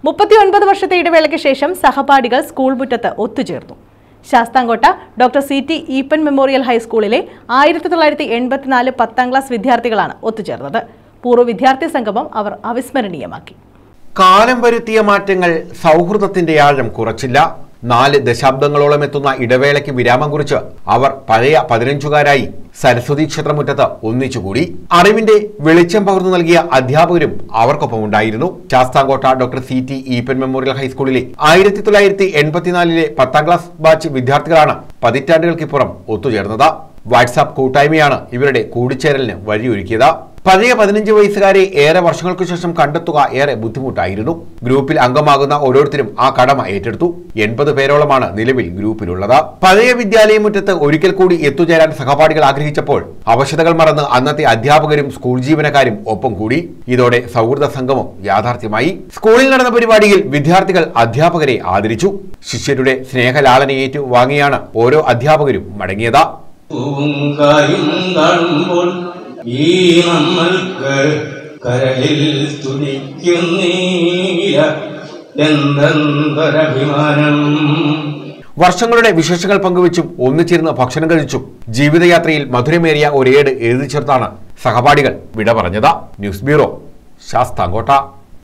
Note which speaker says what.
Speaker 1: മുപ്പത്തി ഒൻപത് വർഷത്തെ ഇടവേളയ്ക്ക് ശേഷം സഹപാഠികൾ സ്കൂൾ മുറ്റത്ത് ഒത്തുചേർന്നു Sasthamkotta doctor C T Eapen memorial ഹൈസ്കൂളിലെ ആയിരത്തി തൊള്ളായിരത്തി എൺപത്തിനാല് പത്താം ക്ലാസ് വിദ്യാർത്ഥികളാണ് ഒത്തുചേർന്നത് പൂർവ്വ വിദ്യാർത്ഥി സംഗമം അവർ അവിസ്മരണീയമാക്കി
Speaker 2: കാലം വരുത്തിയ മാറ്റങ്ങൾ സൗഹൃദത്തിന്റെ ആഴം കുറച്ചില്ല നാല് ദശാബ്ദങ്ങളോളം എത്തുന്ന ഇടവേളയ്ക്ക് വിരാമം കുറിച്ച് അവർ പഴയ പതിനഞ്ചുകാരായി സരസ്വതി ക്ഷേത്രമുറ്റത്ത് ഒന്നിച്ചുകൂടി അറിവിന്റെ വെളിച്ചം പകർന്നു നൽകിയ അധ്യാപകരും അവർക്കൊപ്പം ഉണ്ടായിരുന്നു Sasthamkotta doctor C T Eapen memorial ഹൈസ്കൂളിലെ ആയിരത്തി തൊള്ളായിരത്തി എൺപത്തിനാലിലെ പത്താം ക്ലാസ് ബാച്ച് വിദ്യാർത്ഥികളാണ് പതിറ്റാണ്ടുകൾക്കിപ്പുറം ഒത്തുചേർന്നത് വാട്സാപ്പ് കൂട്ടായ്മയാണ് ഇവരുടെ കൂടിച്ചേരലിന് വഴിയൊരുക്കിയത് പഴയ പതിനഞ്ച് വയസ്സുകാരെ ഏറെ വർഷങ്ങൾക്ക് ശേഷം കണ്ടെത്തുക ഏറെ ബുദ്ധിമുട്ടായിരുന്നു ഗ്രൂപ്പിൽ അംഗമാകുന്ന ഓരോരുത്തരും ആ കടമ ഏറ്റെടുത്തു എൺപത് പേരോളമാണ് നിലവിൽ ഗ്രൂപ്പിലുള്ളത് പഴയ വിദ്യാലയമുറ്റത്ത് ഒരിക്കൽ കൂടി എത്തുചേരാൻ സഹപാഠികൾ ആഗ്രഹിച്ചപ്പോൾ അവശതകൾ മറന്ന് അന്നത്തെ അധ്യാപകരും സ്കൂൾ ജീവനക്കാരും ഒപ്പം കൂടി ഇതോടെ സൗഹൃദ സംഗമം യാഥാർത്ഥ്യമായി സ്കൂളിൽ നടന്ന പരിപാടിയിൽ വിദ്യാർത്ഥികൾ അധ്യാപകരെ ആദരിച്ചു ശിഷ്യരുടെ സ്നേഹലാളനയേറ്റു വാങ്ങിയാണ് ഓരോ അധ്യാപകരും മടങ്ങിയത്
Speaker 3: പൂവും കായും കാണുമ്പോൾ ഈ നമ്മൾക്ക് കരളിൽ തുടിക്കുന്നീല എന്തെന്തൊരഭിമാനം
Speaker 2: വർഷങ്ങളുടെ വിശേഷങ്ങൾ പങ്കുവച്ചും ഒന്നിച്ചിരുന്ന് ഭക്ഷണം കഴിച്ചും ജീവിതയാത്രയിൽ മധുരമേറിയ ഒരേട് എഴുതി ചേർത്താണ് സഹപാഠികൾ വിട പറഞ്ഞത് ന്യൂസ് ബ്യൂറോ ശാസ്താംകോട്ട